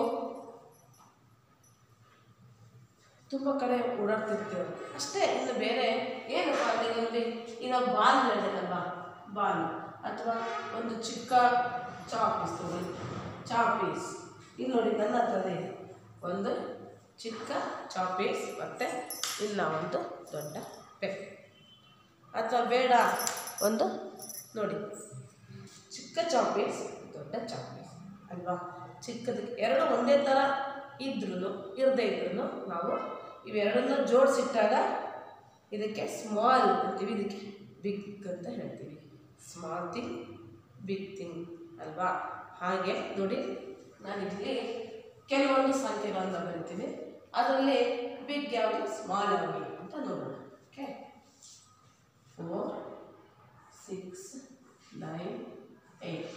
ತುಂಬ ಕಡೆ ಓಡಾಡ್ತಿರ್ತೀರ ಅಷ್ಟೇ ಇನ್ನು ಬೇರೆ ಏನಪ್ಪ ನಿಮ್ಮಲ್ಲಿ ಈಗ ನಾವು ಬಾಲ್ ಹೇಳಿದಲ್ವಾ ಬಾಲ್ ಅಥವಾ ಒಂದು ಚಿಕ್ಕ ಚಾಪೀಸ್ ತಗೊಳ್ಳಿ ಚಾಪೀಸ್ ಇಲ್ಲಿ ನೋಡಿ ನನ್ನ ಹತ್ರನೇ ಇದೆ ಒಂದು ಚಿಕ್ಕ ಚಾಪೀಸ್ ಮತ್ತು ಇನ್ನ ಒಂದು ದೊಡ್ಡ ಪೆನ್ ಅಥವಾ ಬೇಡ ಒಂದು ನೋಡಿ ಚಿಕ್ಕ ಚಾಪೀಸ್ ದೊಡ್ಡ ಚಾಪೀಸ್ ಅಲ್ವಾ ಚಿಕ್ಕದಕ್ಕೆ ಎರಡು ಒಂದೇ ಥರ ಇದ್ರೂ ಇರದೇ ಇದ್ರೂ ನಾವು ಇವೆರಡನ್ನ ಜೋಡಿಸಿಟ್ಟಾಗ ಇದಕ್ಕೆ ಸ್ಮಾಲ್ ಅಂತೀವಿ ಇದಕ್ಕೆ ಬಿಗ್ ಅಂತ ಹೇಳ್ತೀವಿ ಸ್ಮಾಲ್ ಥಿಂಗ್ ಬಿಗ್ ಥಿಂಗ್ ಅಲ್ವಾ ಹಾಗೆ ನೋಡಿ ನಾನಿಲ್ಲಿ ಕೆಲವೊಂದು ಸಂಖ್ಯೆಗಳನ್ನು ಬರಿತೀನಿ ಅದರಲ್ಲಿ ಬಿಗ್ ಯಾವುದು ಸ್ಮಾಲ್ ಯಾವುದು ಅಂತ ನೋಡೋಣ okay four six nine eight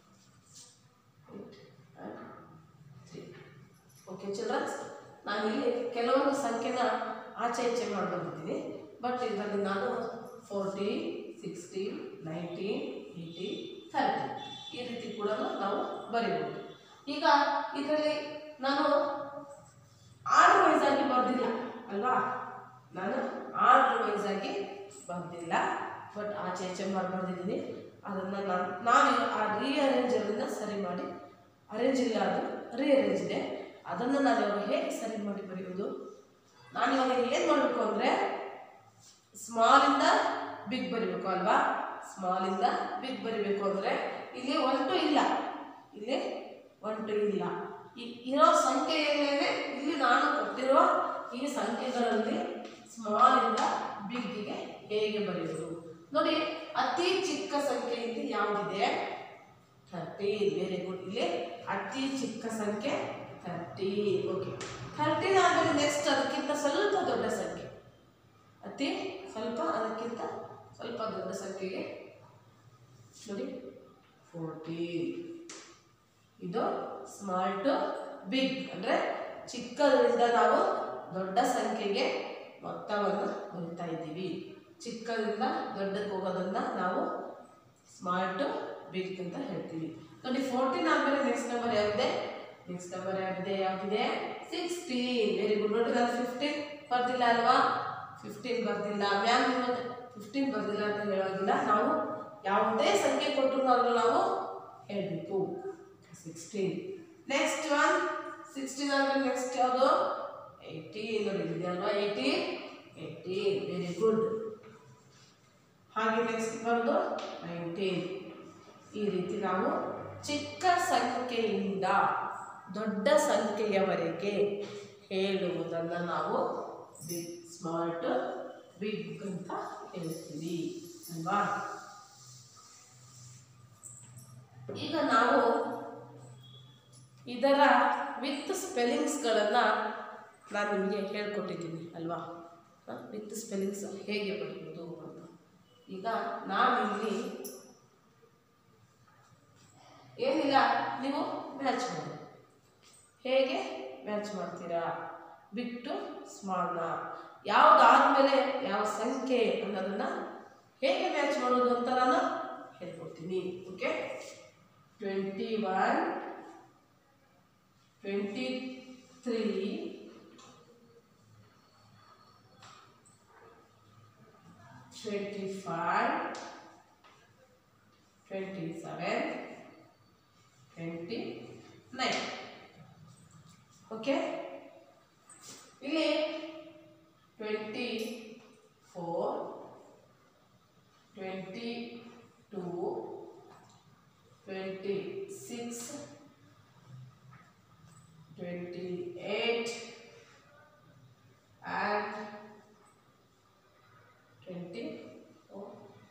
three okay children's ನಾನಿಲ್ಲಿ ಕೆಲವೊಂದು ಸಂಖ್ಯೆನ ಆಚೆ ಈಚೆ ಮಾಡ್ಬಂದಿದ್ದೀನಿ ಬಟ್ ಇದರಲ್ಲಿ ನಾನು forty sixty nineteen eighty thirty ಈ ರೀತಿ ಕೂಡ ನಾವು ಬರೀಬೋದು ಈಗ ಇದರಲ್ಲಿ ನಾನು ಆರ್ಡರ್ ವೈಸ್ ಆಗಿ ಬರೆದಿಲ್ಲ ಅಲ್ವಾ ನಾನು ಆರ್ಡರ್ ವೈಸ್ ಆಗಿ ಬಂದಿಲ್ಲ ಬಟ್ ಆಚೆ ಈಚೆ ಮಾಡಿ ಬರ್ದಿದ್ದೀನಿ ಅದನ್ನು ನಾನು ನಾನು ಆ ರೀಅರೇಂಜರನ್ನು ಸರಿ ಮಾಡಿ ಅರೇಂಜ್ ಇಲ್ಲ ಅದು ರೀಅರೇಂಜ್ ಇದೆ ಅದನ್ನು ನಾನು ಇವಾಗ ಹೇಗೆ ಸರಿ ಮಾಡಿ ಬರೆಯೋದು ನಾನು ಇವಾಗ ಏನು ಮಾಡಬೇಕು ಅಂದರೆ ಸ್ಮಾಲಿಂದ ಬಿಗ್ ಬರಿಬೇಕು ಅಲ್ವಾ ಸ್ಮಾಲಿಂದ ಬಿಗ್ ಬರಿಬೇಕು ಅಂದರೆ ಇಲ್ಲಿ ಒನ್ ಟು ಇಲ್ಲ ಇಲ್ಲಿ ಒನ್ ಟು ಇಲ್ಲ ಈ ಇರೋ ಸಂಖ್ಯೆಯಲ್ಲೇನೆ ಇಲ್ಲಿ ನಾನು ಕೊಟ್ಟಿರುವ ಈ ಸಂಖ್ಯೆಗಳಲ್ಲಿ ಸ್ಮಾಲಿಂದ ಬಿಗ್ಗಿಗೆ ಹೇಗೆ ಬರೆಯುವುದು ನೋಡಿ ಅತಿ ಚಿಕ್ಕ ಸಂಖ್ಯೆ ಇಲ್ಲಿ ಯಾವುದಿದೆ ಥರ್ಟೀನ್ ವೆರಿ ಗುಡ್ ಇಲ್ಲಿ ಅತಿ ಚಿಕ್ಕ ಸಂಖ್ಯೆ ಥರ್ಟೀನ್ ಓಕೆ ಥರ್ಟೀನ್ ಆದಮೇಲೆ ನೆಕ್ಸ್ಟ್ ಅದಕ್ಕಿಂತ ಸ್ವಲ್ಪ ದೊಡ್ಡ ಸಂಖ್ಯೆ ಅತಿ ಸ್ವಲ್ಪ ಅದಕ್ಕಿಂತ ಸ್ವಲ್ಪ ದೊಡ್ಡ ಸಂಖ್ಯೆಗೆ ನೋಡಿ ಫೋರ್ಟೀನ್ ಇದು ಸ್ಮಾಲ್ ಟು ಬಿಗ್ ಅಂದರೆ ಚಿಕ್ಕದರಿಂದ ನಾವು ದೊಡ್ಡ ಸಂಖ್ಯೆಗೆ ಮೊತ್ತವನ್ನು ಬರಿತಾ ಇದ್ದೀವಿ ಚಿಕ್ಕದಿಂದ ದೊಡ್ಡಕ್ಕೆ ಹೋಗೋದನ್ನ ನಾವು ಸ್ಮಾಲ್ ಟು ಬಿಗ್ ಅಂತ ಹೇಳ್ತೀವಿ ನೋಡಿ ಫೋರ್ಟೀನ್ ಆದಮೇಲೆ ನೆಕ್ಸ್ಟ್ ನಂಬರ್ ಯಾವಿದೆ ನೆಕ್ಸ್ಟ್ ನಂಬರ್ ಯಾವಿದೆ ಯಾವ್ದಿದೆ ಸಿಕ್ಸ್ಟೀನ್ ವೆರಿ ಗುಡ್ ನೋಡಿ ನಾನು ಫಿಫ್ಟೀನ್ ಬರ್ದಿಲ್ಲ ಅಲ್ವಾ ಫಿಫ್ಟೀನ್ ಬರ್ದಿಲ್ಲ ಮ್ಯಾಮ್ ನಿಮಗೆ ಫಿಫ್ಟೀನ್ ಬರ್ದಿಲ್ಲ ಅಂತ ಹೇಳೋದಿಲ್ಲ ನಾವು ಯಾವುದೇ ಸಂಖ್ಯೆ ಕೊಟ್ಟರು ಅದನ್ನು ನಾವು ಹೇಳಬೇಕು ಸಿಕ್ಸ್ಟೀನ್ ನೆಕ್ಸ್ಟ್ ಒನ್ ಸಿಕ್ಸ್ಟೀನ್ ಆದ್ಮೇಲೆ ನೆಕ್ಸ್ಟ್ ಯಾವುದು ಏಯ್ಟೀನ್ ನೋಡಿ ಇದೆ ಅಲ್ವಾ ಏಯ್ಟೀನ್ ಏಯ್ಟೀನ್ ವೆರಿ ಗುಡ್ ಹಾಗೆ ನೆಕ್ಸ್ಟ್ ಬರೋದು ನೈನ್ಟೀನ್ ಈ ರೀತಿ ನಾವು ಚಿಕ್ಕ ಸಂಖ್ಯೆಯಿಂದ ದೊಡ್ಡ ಸಂಖ್ಯೆಯವರೆಗೆ ಹೇಳುವುದನ್ನು ನಾವು ಬಿಗ್ ಸ್ಮಾರ್ಟ್ ಬಿಗ್ ಅಂತ ಹೇಳ್ತೀವಿ ಅಲ್ವಾ ಈಗ ನಾವು ಇದರ ವಿತ್ ಸ್ಪೆಲ್ಲಿಂಗ್ಸ್ಗಳನ್ನು ನಾನು ನಿಮಗೆ ಹೇಳ್ಕೊಟ್ಟಿದ್ದೀನಿ ಅಲ್ವಾ ವಿತ್ ಸ್ಪೆಲ್ಲಿಂಗ್ಸ್ ಹೇಗೆ ಬರೆಯುವುದು ಅಂತ ಈಗ ನಾವಿಲ್ಲಿ ಏನಿಲ್ಲ ನೀವು ಮ್ಯಾಚ್ ಮಾಡಿ ಹೇಗೆ ಮ್ಯಾಚ್ ಮಾಡ್ತೀರಾ ಬಿಟ್ಟು ಸ್ಮಾಲ್ನ ಯಾವುದಾದ್ಮೇಲೆ ಯಾವ ಸಂಖ್ಯೆ ಅನ್ನೋದನ್ನ ಹೇಗೆ ಮ್ಯಾಚ್ ಮಾಡೋದು ಅಂತ ನಾನು ಹೇಳ್ಕೊಡ್ತೀನಿ okay twenty one twenty three twenty five twenty seven twenty nine okay ಇಲ್ಲಿ twenty four twenty two twenty six twenty eight and twenty four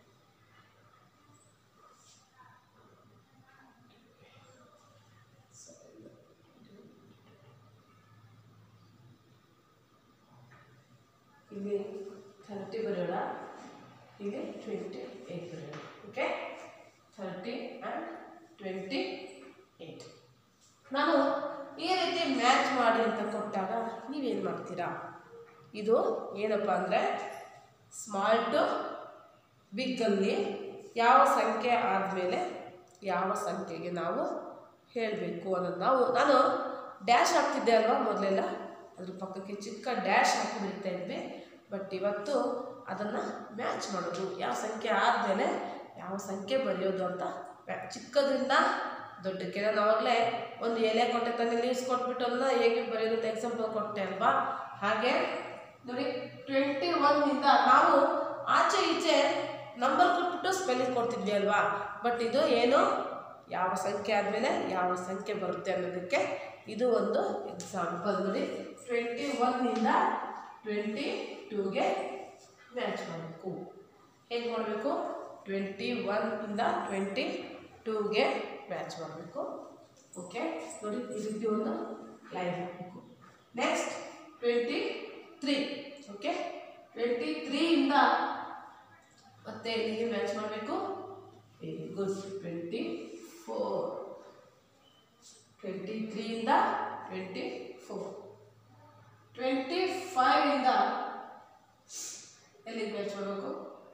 ಇಲ್ಲಿ ಥರ್ಟಿ ಬರೋಣ ಇಲ್ಲಿ ಟ್ವೆಂಟಿ ಏಯ್ಟ್ ಬರೋಣ okay thirty and twenty eight ನಾನು ಈ ರೀತಿ match ಮಾಡಿ ಅಂತ ಕೊಟ್ಟಾಗ ನೀವೇನು ಮಾಡ್ತೀರಾ ಇದು ಏನಪ್ಪ ಅಂದರೆ ಸ್ಮಾಲ್ ಟು ಬಿಗ್ಗಲ್ಲಿ ಯಾವ ಸಂಖ್ಯೆ ಆದಮೇಲೆ ಯಾವ ಸಂಖ್ಯೆಗೆ ನಾವು ಹೇಳಬೇಕು ಅನ್ನೋದು ನಾವು ನಾನು ಡ್ಯಾಶ್ ಹಾಕ್ತಿದ್ದೆ ಅಲ್ವಾ ಮೊದಲೆಲ್ಲ ಅದ್ರ ಪಕ್ಕಕ್ಕೆ ಚಿಕ್ಕ ಡ್ಯಾಶ್ ಹಾಕಿ ಬರಿತಾ ಇದ್ವಿ ಬಟ್ ಇವತ್ತು ಅದನ್ನು ಮ್ಯಾಚ್ ಮಾಡೋದು ಯಾವ ಸಂಖ್ಯೆ ಆದಮೇಲೆ ಯಾವ ಸಂಖ್ಯೆ ಬರೆಯೋದು ಅಂತ ಮ್ಯಾ- ಚಿಕ್ಕದ್ರಿಂದ ದೊಡ್ಡಕ್ಕೆ ನಾನು ಆವಾಗಲೇ ಒಂದು ಎಲೆ ಕೊಟ್ಟೆ ತಾನೇ ಲೀವ್ಸ್ ಕೊಟ್ಬಿಟ್ಟು ಅದನ್ನ ಹೇಗೆ ಬರೆಯೋದು ಅಂತ ಎಕ್ಸಾಂಪಲ್ ಕೊಟ್ಟೆ ಅಲ್ವಾ ಹಾಗೆ ನೋಡಿ ಟ್ವೆಂಟಿ ಒನ್ನಿಂದ ನಾವು ಆಚೆ ಈಚೆ ನಂಬರ್ ಕೊಟ್ಬಿಟ್ಟು ಸ್ಪೆಲ್ಲಿಂಗ್ ಕೊಡ್ತಿದ್ವಿ ಅಲ್ವಾ ಬಟ್ ಇದು ಏನು ಯಾವ ಸಂಖ್ಯೆ ಆದಮೇಲೆ ಯಾವ ಸಂಖ್ಯೆ ಬರುತ್ತೆ ಅನ್ನೋದಕ್ಕೆ ಇದು ಒಂದು ಎಕ್ಸಾಂಪಲ್ ನೋಡಿ ಟ್ವೆಂಟಿ ಒನ್ನಿಂದ ಟ್ವೆಂಟಿ ಟೂಗೆ ಮ್ಯಾಚ್ ಮಾಡಬೇಕು ಹೇಗೆ ಮಾಡಬೇಕು ಟ್ವೆಂಟಿ ಒನ್ನಿಂದ ಟ್ವೆಂಟಿ ಟೂಗೆ ಮ್ಯಾಚ್ ಮಾಡಬೇಕು ಓಕೆ ನೋಡಿ ಈ ರೀತಿ ಒಂದು ಲೈನ್ ಹಾಕಬೇಕು next twenty three okay twenty ತ್ರೀಯಿಂದ ಮತ್ತೆ ಇಲ್ಲಿಗೆ ಮ್ಯಾಚ್ ಮಾಡಬೇಕು very good twenty four twenty ತ್ರೀಯಿಂದ ಟ್ವೆಂಟಿ ಫೋರ್ ಟ್ವೆಂಟಿ ಫೈವಿಂದ ಎಲ್ಲಿಗೆ ಮ್ಯಾಚ್ ಮಾಡಬೇಕು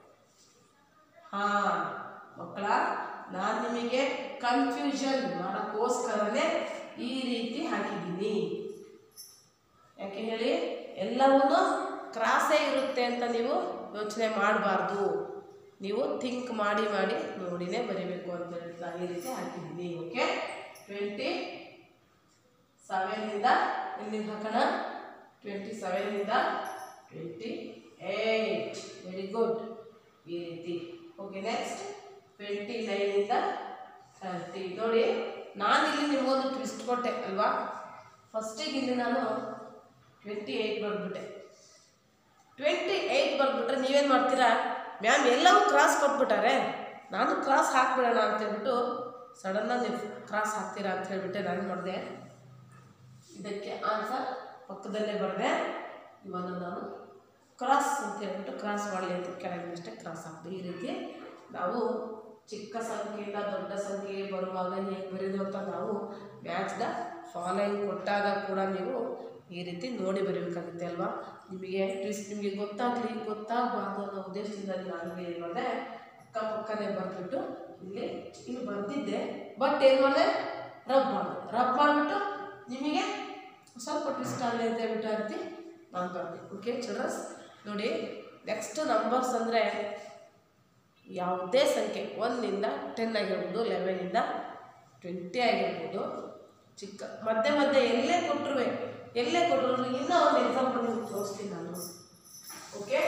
ಹಾಂ ಮಕ್ಕಳ ನಾನು ನಿಮಗೆ ಕನ್ಫ್ಯೂಷನ್ ಮಾಡೋಕ್ಕೋಸ್ಕರನೇ ಈ ರೀತಿ ಹಾಕಿದ್ದೀನಿ ಯಾಕೆ ಹೇಳಿ ಎಲ್ಲವೂ ಕ್ರಾಸೇ ಇರುತ್ತೆ ಅಂತ ನೀವು ಯೋಚನೆ ಮಾಡಬಾರ್ದು ನೀವು ಥಿಂಕ್ ಮಾಡಿ ಮಾಡಿ ನೋಡಿನೇ ಬರೀಬೇಕು ಅಂತ ಹೇಳ್ತಾ ಈ ರೀತಿ ಹಾಕಿದ್ದೀನಿ ಓಕೆ ಟ್ವೆಂಟಿ ಸೆವೆನಿಂದ ಎಲ್ಲಿಂದ ಹಾಕೋಣ ಟ್ವೆಂಟಿ ಸೆವೆನಿಂದ ಟ್ವೆಂಟಿ ಏಯ್ಟ್ ವೆರಿ ಗುಡ್ ಈ ರೀತಿ ಓಕೆ ನೆಕ್ಸ್ಟ್ ಟ್ವೆಂಟಿ ನೈನಿಂದ ಥರ್ಟಿ ನೋಡಿ ನಾನಿಲ್ಲಿ ನಿಮಗೊಂದು ಟ್ವಿಸ್ಟ್ ಕೊಟ್ಟೆ ಅಲ್ವಾ ಫಸ್ಟಿಗೆ ಇಲ್ಲಿ ನಾನು ಟ್ವೆಂಟಿ ಏಯ್ಟ್ ಬರೆದ್ಬಿಟ್ಟೆ ಟ್ವೆಂಟಿ ಏಯ್ಟ್ ಬರೆದ್ಬಿಟ್ರೆ ನೀವೇನು ಮಾಡ್ತೀರಾ ಮ್ಯಾಮ್ ಎಲ್ಲವೂ ಕ್ರಾಸ್ ಕೊಟ್ಬಿಟ್ಟಾರೆ ನಾನು ಕ್ರಾಸ್ ಹಾಕ್ಬಿಡೋಣ ಅಂತ ಹೇಳ್ಬಿಟ್ಟು ಸಡನ್ನಾಗಿ ನೀವು ಕ್ರಾಸ್ ಹಾಕ್ತೀರಾ ಅಂತ ಹೇಳ್ಬಿಟ್ಟೆ ನಾನು ಮಾಡಿದೆ ಇದಕ್ಕೆ ಆನ್ಸರ್ ಪಕ್ಕದಲ್ಲೇ ಬರೆದೆ ಇವಾಗ ನಾನು ಕ್ರಾಸ್ ಅಂತ ಹೇಳ್ಬಿಟ್ಟು ಕ್ರಾಸ್ ಮಾಡಲಿ ಅಂತ ಕೆಳಗಿನಷ್ಟೇ ಕ್ರಾಸ್ ಹಾಕ್ದೆ ಈ ರೀತಿ ನಾವು ಚಿಕ್ಕ ಸಂಖ್ಯೆಯಿಂದ ದೊಡ್ಡ ಸಂಖ್ಯೆ ಬರುವಾಗ ಹೇಗೆ ಬರೆಯೋದು ಅಂತ ನಾವು ಮ್ಯಾಚ್ದ ಫಾಲೋಯಿಂಗ್ ಕೊಟ್ಟಾಗ ಕೂಡ ನೀವು ಈ ರೀತಿ ನೋಡಿ ಬರೀಬೇಕಾಗುತ್ತೆ ಅಲ್ವಾ ನಿಮಗೆ ಅಟ್ಲೀಸ್ಟ್ ನಿಮಗೆ ಗೊತ್ತಾಗಲಿ ಗೊತ್ತಾಗಬಾರ್ದು ಅನ್ನೋ ಉದ್ದೇಶದಿಂದ ನಾನು ಏನು ಮಾಡಿದೆ ಅಕ್ಕಪಕ್ಕನೇ ಬರೆದ್ಬಿಟ್ಟು ಇಲ್ಲಿ ಇಲ್ಲಿ ಬರೆದಿದ್ದೆ ಬಟ್ ಏನು ಮಾಡಿದೆ ರಬ್ ಮಾಡಿದೆ ರಬ್ ಮಾಡಿಬಿಟ್ಟು ನಿಮಗೆ ಸ್ವಲ್ಪ ಟ್ವಿಸ್ಟ್ ಆಗಲಿ ಅಂತ ಹೇಳ್ಬಿಟ್ಟು ಆ ರೀತಿ ನಾನು ಬರೆದೆ ಓಕೆ ಚಿಲ್ಡ್ರನ್ಸ್ ನೋಡಿ ನೆಕ್ಸ್ಟ್ ನಂಬರ್ಸ್ ಅಂದರೆ ಯಾವುದೇ ಸಂಖ್ಯೆ ಒಂದಿಂದ ಟೆನ್ ಆಗಿರ್ಬೋದು ಲೆವೆನಿಂದ ಟ್ವೆಂಟಿ ಆಗಿರ್ಬೋದು ಚಿಕ್ಕ ಮಧ್ಯೆ ಮಧ್ಯೆ ಎಲ್ಲೇ ಕೊಟ್ಟರು ಎಲ್ಲೇ ಕೊಟ್ಟರು ಇನ್ನೂ ಒಂದು ಎಕ್ಸಾಂಪಲ್ ನಿಮ್ಗೆ ತೋರಿಸ್ತೀನಿ ನಾನು ಓಕೆ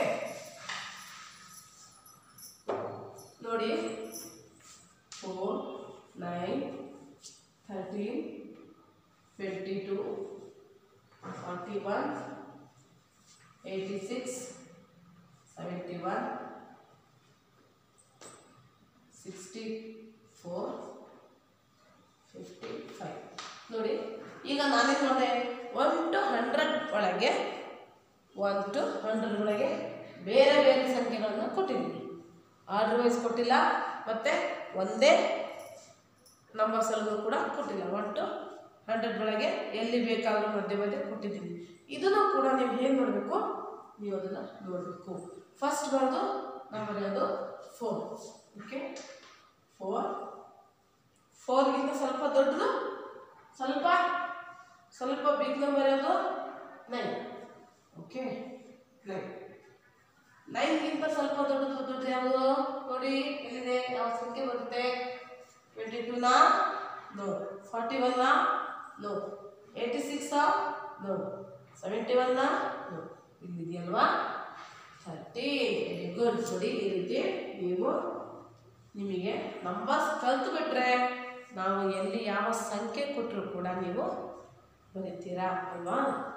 ನೋಡಿ four nine thirteen twenty two forty one eighty six seventy one sixty four fifty five ನೋಡಿ ಈಗ ನಾನೇನು ಮಾಡಿದೆ ಒನ್ ಟು ಹಂಡ್ರೆಡ್ ಒಳಗೆ ಒನ್ ಟು ಹಂಡ್ರೆಡ್ ಒಳಗೆ ಬೇರೆ ಬೇರೆ ಸಂಖ್ಯೆಗಳನ್ನು ಕೊಟ್ಟಿದ್ದೀನಿ ಆರ್ಡರ್ ವೈಸ್ ಕೊಟ್ಟಿಲ್ಲ ಮತ್ತು ಒಂದೇ ನಂಬರ್ಸಲ್ಲೂ ಕೂಡ ಕೊಟ್ಟಿಲ್ಲ ಒನ್ ಟು ಹಂಡ್ರೆಡ್ ಒಳಗೆ ಎಲ್ಲಿ ಬೇಕಾದರೂ ಮಧ್ಯೆ ಮಧ್ಯೆ ಕೊಟ್ಟಿದ್ದೀನಿ ಇದನ್ನು ಕೂಡ ನೀವು ಏನು ಮಾಡಬೇಕು ನೀವು ಅದನ್ನು ನೋಡಬೇಕು ಫಸ್ಟ್ ಬರೋದು ನಂಬರ್ ಯಾವುದು ಫೋರ್ ಓಕೆ ಫೋರ್ ಫೋರ್ಗಿಂತ ಸ್ವಲ್ಪ ದೊಡ್ಡದು ಸ್ವಲ್ಪ ಸ್ವಲ್ಪ ಬಿಗ್ ನಂಬರ್ ಯಾವುದು ನೈನ್ ಓಕೆ ನೈನ್ ನೈನ್ಗಿಂತ ಸ್ವಲ್ಪ ದೊಡ್ಡದು ದೊಡ್ಡದು ಯಾವುದು ನೋಡಿ ಎಲ್ಲಿದೆ ಯಾವ ಸಂಖ್ಯೆ ಬರುತ್ತೆ ಟ್ವೆಂಟಿ ಟೂನಾ ನೋ ಫಾರ್ಟಿ ಒನ್ನಾ ನೋ ಏಯ್ಟಿ ಸಿಕ್ಸಾ ನೋ ಸೆವೆಂಟಿ ಒನ್ನಾ ನೋ ಇಲ್ಲಿದೆಯಲ್ವಾ ಥರ್ಟಿ ವೆರಿ ಗುಡ್ ನೋಡಿ ಈ ರೀತಿ ನೀವು ನಿಮಗೆ ನಂಬರ್ಸ್ ಕಲ್ತು ಬಿಟ್ರೆ ನಾವು ಎಲ್ಲಿ ಯಾವ ಸಂಖ್ಯೆ ಕೊಟ್ಟರು ಕೂಡ ನೀವು ಬರೀತೀರಾ ಅಲ್ವಾ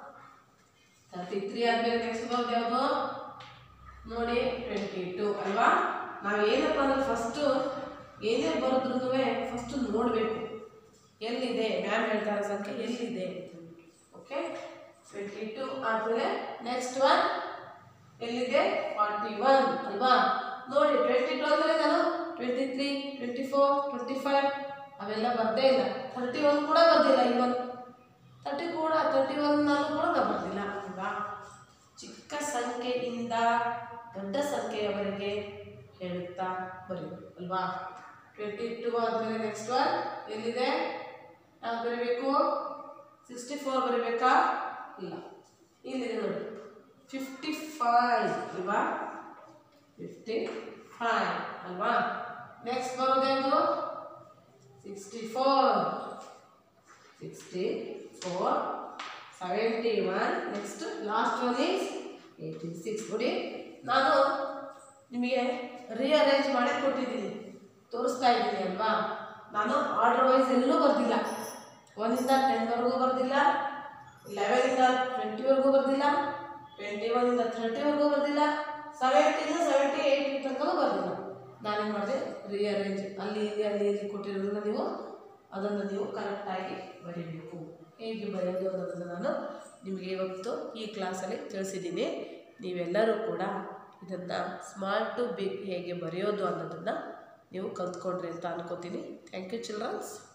ತರ್ಟಿ ತ್ರೀ ಆದಮೇಲೆ ನೆಕ್ಸ್ಟ್ ಬರೋದು ಯಾವುದು ನೋಡಿ ಟ್ವೆಂಟಿ ಟು ಅಲ್ವಾ ನಾವು ಏನಪ್ಪ ಅಂದ್ರೆ ಫಸ್ಟು ಏನೇ ಬರೋದ್ರೂ ಫಸ್ಟು ನೋಡಬೇಕು ಎಲ್ಲಿದೆ ಮ್ಯಾಮ್ ಹೇಳ್ತಾರೆ ಸಂಖ್ಯೆ ಎಲ್ಲಿದೆ ಓಕೆ ಟ್ವೆಂಟಿ ಟು ಆದಮೇಲೆ ನೆಕ್ಸ್ಟ್ ಒನ್ ಎಲ್ಲಿದೆ ಫಾರ್ಟಿ ಒನ್ ಅಲ್ವಾ ನೋಡಿ ಟ್ವೆಂಟಿ ಟು ಅಂದರೆ ನಾನು twenty three twenty four twenty five ಅವೆಲ್ಲ ಬರ್ದೇ ಇಲ್ಲ ಥರ್ಟಿ ಒನ್ ಕೂಡ ಬರ್ದಿಲ್ಲ ಇವನ್ ತರ್ಟಿ ಕೂಡ ತರ್ಟಿ ಒನ್ನಲ್ಲೂ ಕೂಡ ನಾವು ಬರ್ದಿಲ್ಲ ಅಲ್ವಾ ಚಿಕ್ಕ ಸಂಖ್ಯೆಯಿಂದ ದೊಡ್ಡ ಸಂಖ್ಯೆಯವರೆಗೆ ಹೇಳುತ್ತಾ ಬರೀಬೇಕು ಅಲ್ವಾ ಟ್ವೆಂಟಿ ಟು ಆದಮೇಲೆ ನೆಕ್ಸ್ಟ್ ಒನ್ ಎಲ್ಲಿದೆ ನಾವು ಬರೀಬೇಕು ಸಿಕ್ಸ್ಟಿ ಫೋರ್ ಬರೀಬೇಕಾ ಇಲ್ಲ ಇಲ್ಲಿದೆ ನೋಡಿ ಫಿಫ್ಟಿ ಫೈವ್ ಅಲ್ವಾ ಫಿಫ್ಟಿ ಫೈವ್ ಅಲ್ವಾ ನೆಕ್ಸ್ಟ್ ಬರೋದೇನು sixty four sixty four seventy one next last one is eighty six ನೋಡಿ ನಾನು ನಿಮಗೆ ರಿಅರೇಂಜ್ ಮಾಡಿ ಕೊಟ್ಟಿದ್ದೀನಿ ತೋರಿಸ್ತಾ ಇದ್ದೀನಿ ಅಲ್ವಾ ನಾನು ಆರ್ಡರ್ ವೈಸ್ ಎಲ್ಲೂ ಬರ್ದಿಲ್ಲ ಒಂದಿಂದ ಟೆನ್ವರೆಗೂ ಬರ್ದಿಲ್ಲ ಲೆವೆನಿಂದ ಟ್ವೆಂಟಿವರೆಗೂ ಬರ್ದಿಲ್ಲ ಟ್ವೆಂಟಿ ಒನ್ನಿಂದ ಥರ್ಟಿವರೆಗೂ ಬರ್ದಿಲ್ಲ ಸೆವೆಂಟಿಯಿಂದ ಸೆವೆಂಟಿ ಏಯ್ಟ್ ತನಕನೂ ಬರ್ದಿಲ್ಲ ನಾನೇನು ಮಾಡಿದೆ ರಿಅರೇಂಜ್ ಅಲ್ಲಿ ಇಲ್ಲಿ ಅಲ್ಲಿ ಇಲ್ಲಿ ಕೊಟ್ಟಿರೋದನ್ನ ನೀವು ಅದನ್ನು ನೀವು ಕರೆಕ್ಟಾಗಿ ಬರೀಬೇಕು ಹೇಗೆ ಬರೆಯೋದು ಅನ್ನೋದನ್ನು ನಾನು ನಿಮಗೆ ಇವತ್ತು ಈ ಕ್ಲಾಸಲ್ಲಿ ತಿಳಿಸಿದ್ದೀನಿ ನೀವೆಲ್ಲರೂ ಕೂಡ ಇದನ್ನು ಸ್ಮಾಲ್ ಟು ಬಿಗ್ ಹೇಗೆ ಬರೆಯೋದು ಅನ್ನೋದನ್ನು ನೀವು ಕಲ್ತ್ಕೊಂಡ್ರಿ ಅಂತ ಅನ್ಕೋತೀನಿ ಥ್ಯಾಂಕ್ ಯು ಚಿಲ್ಡ್ರನ್ಸ್